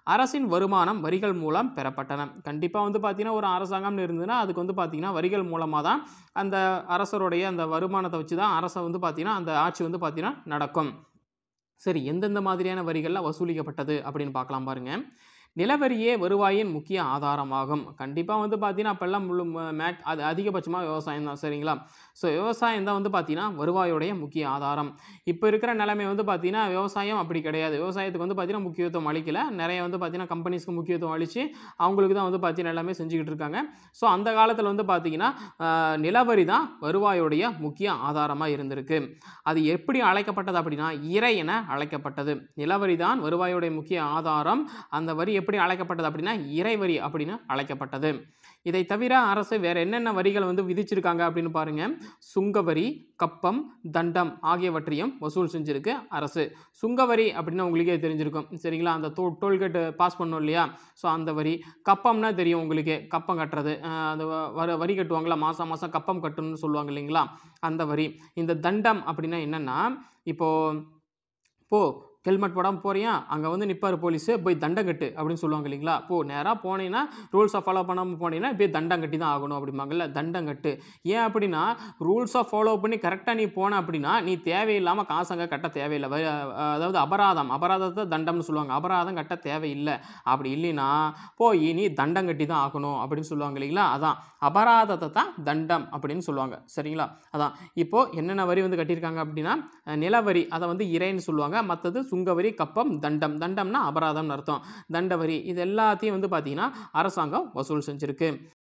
அரசின் வருமானம் வரிகள் மூலம் பெறப்பட்டன கண்டிப்பாக வந்து பார்த்தீங்கன்னா ஒரு அரசாங்கம்னு இருந்ததுன்னா அதுக்கு வந்து பார்த்தீங்கன்னா வரிகள் மூலமாக தான் அந்த அரசருடைய அந்த வருமானத்தை வச்சு தான் அரசை வந்து பார்த்தீங்கன்னா அந்த ஆட்சி வந்து பார்த்தீங்கன்னா நடக்கும் சரி எந்தெந்த மாதிரியான வரிகள்லாம் வசூலிக்கப்பட்டது அப்படின்னு பார்க்கலாம் பாருங்க நிலவரியே வருவாயின் முக்கிய ஆதாரமாகும் கண்டிப்பாக வந்து பார்த்தீங்கன்னா அப்போல்லாம் முழு மேக் அது அதிகபட்சமாக விவசாயம் தான் சரிங்களா ஸோ விவசாயம் தான் வந்து பார்த்தீங்கன்னா வருவாயுடைய முக்கிய ஆதாரம் இப்போ இருக்கிற நிலைமை வந்து பார்த்தீங்கன்னா விவசாயம் அப்படி கிடையாது விவசாயத்துக்கு வந்து பார்த்தீங்கன்னா முக்கியத்துவம் அளிக்கல நிறைய வந்து பார்த்தீங்கன்னா கம்பெனிஸ்க்கு முக்கியத்துவம் அளித்து அவங்களுக்கு தான் வந்து பார்த்தீங்கன்னா எல்லாமே செஞ்சுக்கிட்டு இருக்காங்க ஸோ அந்த காலத்தில் வந்து பார்த்தீங்கன்னா ஆஹ், நிலவரி தான் வருவாயுடைய முக்கிய ஆதாரமாக இருந்திருக்கு அது எப்படி அழைக்கப்பட்டது அப்படின்னா இறை என அழைக்கப்பட்டது நிலவரி தான் வருவாயுடைய முக்கிய ஆதாரம் அந்த வரி எப்படி அழைக்கப்பட்டது அப்படின்னா இறைவரி அப்படின்னு அழைக்கப்பட்டது இதை தவிர அரசு வேற என்னென்ன வரிகள் வந்து விதிச்சிருக்காங்க அப்படின்னு பாருங்க சுங்கவரி கப்பம் தண்டம் ஆகியவற்றையும் வசூல் செஞ்சிருக்கு அரசு சுங்கவரி அப்படின்னு உங்களுக்கே தெரிஞ்சிருக்கும் சரிங்களா அந்த டோ டோல்கேட்டு பாஸ் பண்ணோம் இல்லையா ஸோ அந்த வரி கப்பம்னா தெரியும் உங்களுக்கே கப்பம் கட்டுறது அஹ் அந்த வ- வர வரி கட்டுவாங்களா மாதம் மாதம் கப்பம் கட்டணும்னு சொல்லுவாங்க இல்லைங்களா அந்த வரி இந்த தண்டம் அப்படின்னா என்னென்னா இப்போது போ ஹெல்மெட் போடாமல் போறியா அங்கே வந்து நிற்பார் போலீஸு போய் தண்டம் கட்டு அப்படின்னு சொல்லுவாங்க இல்லைங்களா போ நேராக போனீங்கன்னா ரூல்ஸை ஃபாலோ பண்ணாமல் போனீங்கன்னா இப்படியே தண்டம் கட்டி தான் ஆகணும் அப்படிம்பாங்கல்ல தண்டம் கட்டு ஏன் அப்படின்னா ரூல்ஸை ஃபாலோ பண்ணி கரெக்டாக நீ போன அப்படின்னா நீ தேவையில்லாமல் காசு அங்கே கட்ட தேவையில்லை வ- அதாவது அபராதம் அபராதத்தை தண்டம்னு சொல்லுவாங்க அபராதம் கட்ட தேவையில்லை அப்படி இல்லைன்னா போய் நீ தண்டம் கட்டி தான் ஆகணும் அப்படின்னு சொல்லுவாங்க இல்லைங்களா அதான் அபராதத்தை தான் தண்டம் அப்படின்னு சொல்லுவாங்க சரிங்களா அதான் இப்போது என்னென்ன வரி வந்து கட்டியிருக்காங்க அப்படின்னா அஹ், நிலவரி அதை வந்து இறைன்னு சொல்லுவாங்க மற்றது சுங்கவரி கப்பம் தண்டம் தண்டம்னா அபராதம்னு அர்த்தம் தண்டவரி இது எல்லாத்தையும் வந்து பார்த்தீங்கன்னா அரசாங்கம் வசூல் செஞ்சிருக்கு